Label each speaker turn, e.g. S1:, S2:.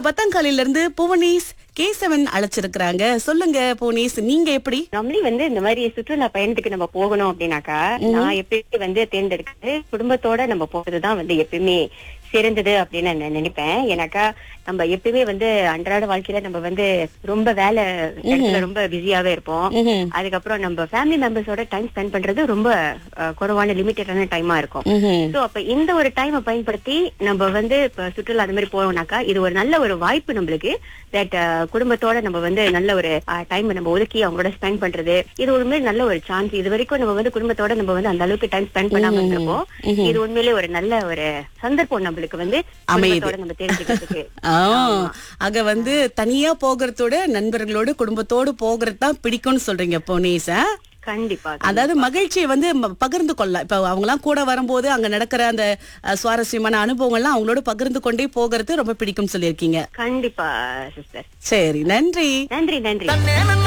S1: பத்தாங்காலில இருந்து புவனேஷ் கேசவன் அழைச்சிருக்கிறாங்க சொல்லுங்க புவனேஷ் நீங்க எப்படி
S2: நார்மலி வந்து இந்த மாதிரி சுற்றுலா பயணத்துக்கு நம்ம போகணும் அப்படின்னாக்கா நான் எப்பயுமே வந்து தேர்ந்தெடுக்கிறது குடும்பத்தோட நம்ம போறதுதான் வந்து எப்பயுமே சிறந்தது அப்படின்னு நான் நினைப்பேன் ஏன்னாக்கா நம்ம எப்பயுமே வந்து அன்றாட வாழ்க்கையில நம்ம வந்து ரொம்ப வேலை இடத்துல ரொம்ப பிஸியாவே இருப்போம்
S1: ம்ஹும்.
S2: அதுக்கப்புறம் நம்ம ஃபேமிலி மெம்பர்ஸோட டைம் ஸ்பெண்ட் பண்றது ரொம்ப அஹ், குறைவான லிமிட்டடான டைமா இருக்கும்
S1: ம்ஹும்.
S2: சோ அப்ப இந்த ஒரு டைமை பயன்படுத்தி நம்ம வந்து இப்ப சுற்றுலா அந்த மாதிரி போனோம்னாக்கா இது ஒரு நல்ல ஒரு வாய்ப்பு நம்மளுக்கு தட் குடும்பத்தோட நம்ம வந்து நல்ல ஒரு டைம் நம்ம ஒதுக்கி அவங்களோட ஸ்பெண்ட் பண்றது இது உண்மையிலே நல்ல ஒரு சான்ஸ் இது வரைக்கும் நம்ம வந்து குடும்பத்தோட நம்ம வந்து அந்த அளவுக்கு டைம் ஸ்பெண்ட் பண்ணாம இருந்திருப்போம் இது உண்மையிலே ஒரு நல்ல ஒரு சந்தர்ப்பம் நம்மளுக்கு வந்து
S1: அமையுது.
S2: குடும்பத்தோட நம்ம தெரிஞ்சுக்கிறதுக்கு
S1: ஆ, ஆக வந்து தனியா போகிறதோட நண்பர்களோடு குடும்பத்தோடு போகிறது தான் பிடிக்கும்னு சொல்றீங்க புவனேஷ் ஆ?
S2: கண்டிப்பா
S1: அதாவது மகிழ்ச்சியை வந்து ம- பகிர்ந்து கொள்ளலாம் இப்ப அவங்கலாம் கூட வரும்போது அங்க நடக்கிற அந்த அஹ், சுவாரஸ்யமான அனுபவங்கள்லாம் அவங்களோட பகிர்ந்து கொண்டே போகிறது ரொம்ப பிடிக்கும் சொல்லியிருக்கீங்க
S2: கண்டிப்பா சிஸ்டர்
S1: சரி நன்றி
S2: நன்றி நன்றி